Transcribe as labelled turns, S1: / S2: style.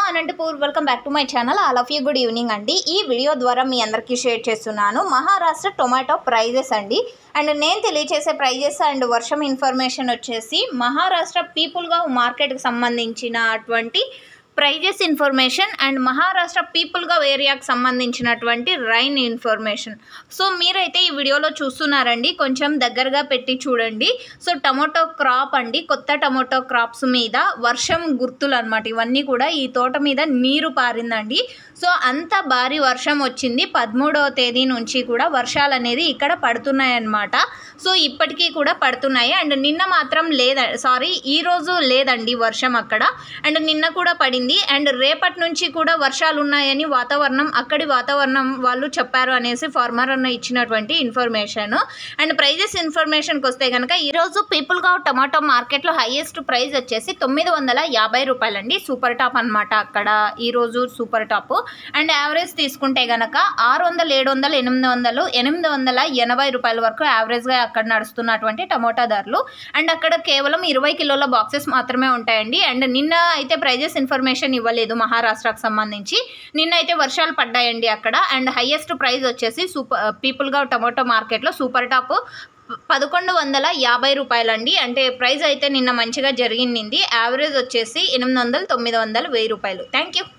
S1: Anantapur welcome back to my channel all of you good evening అండి ఈ video ద్వారా మీ అందరికీ షేర్ చేస్తున్నాను మహారాష్ట్ర టొమాటో ప్రైజెస్ అండి అండ్ నేను తెలియచేసే ప్రైజెస్ అండ్ వర్షం ఇన్ఫర్మేషన్ వచ్చేసి మహారాష్ట్ర పీపుల్గా మార్కెట్కి సంబంధించిన అటువంటి ప్రైజెస్ ఇన్ఫర్మేషన్ అండ్ మహారాష్ట్ర పీపుల్గా ఏరియాకి సంబంధించినటువంటి రైన్ ఇన్ఫర్మేషన్ సో మీరైతే ఈ వీడియోలో చూస్తున్నారండి కొంచెం దగ్గరగా పెట్టి చూడండి సో టమోటో క్రాప్ అండి కొత్త టమోటో క్రాప్స్ మీద వర్షం గుర్తులు అనమాట ఇవన్నీ కూడా ఈ తోట మీద నీరు పారిందండి సో అంత భారీ వర్షం వచ్చింది పదమూడవ తేదీ నుంచి కూడా వర్షాలు అనేది ఇక్కడ పడుతున్నాయి అన్నమాట సో ఇప్పటికీ కూడా పడుతున్నాయి అండ్ నిన్న మాత్రం లేద సారీ ఈ రోజు లేదండి వర్షం అక్కడ అండ్ నిన్న కూడా పడింది అండ్ రేపటి నుంచి కూడా వర్షాలు ఉన్నాయని వాతావరణం అక్కడి వాతావరణం వాళ్ళు చెప్పారు అనేసి ఫార్మర్ అన్న ఇచ్చినటువంటి ఇన్ఫర్మేషన్ అండ్ ప్రైజెస్ ఇన్ఫర్మేషన్కి వస్తే కనుక ఈరోజు పీపుల్ గా టమాటో మార్కెట్లో హైయెస్ట్ ప్రైస్ వచ్చేసి తొమ్మిది వందల యాభై రూపాయలండి సూపర్ టాప్ అనమాట అక్కడ ఈరోజు సూపర్ టాప్ అండ్ యావరేజ్ తీసుకుంటే గనక ఆరు వందలు ఏడు వందలు ఎనిమిది వందలు ఎనిమిది వందల ఎనభై రూపాయల వరకు యావరేజ్గా అక్కడ నడుస్తున్నటువంటి టమోటా ధరలు అండ్ అక్కడ కేవలం ఇరవై కిలోల బాక్సెస్ మాత్రమే ఉంటాయండి అండ్ నిన్న అయితే ప్రైజెస్ ఇన్ఫర్మేషన్ ఇవ్వలేదు మహారాష్ట్రకు సంబంధించి నిన్న అయితే వర్షాలు పడ్డాయండి అక్కడ అండ్ హైయెస్ట్ ప్రైస్ వచ్చేసి సూపర్ పీపుల్గా టమోటో మార్కెట్లో సూపర్ టాప్ పదకొండు వందల యాభై రూపాయలండి అంటే ప్రైస్ అయితే నిన్న మంచిగా జరిగింది యావరేజ్ వచ్చేసి ఎనిమిది వందలు తొమ్మిది వందలు వెయ్యి రూపాయలు థ్యాంక్ యూ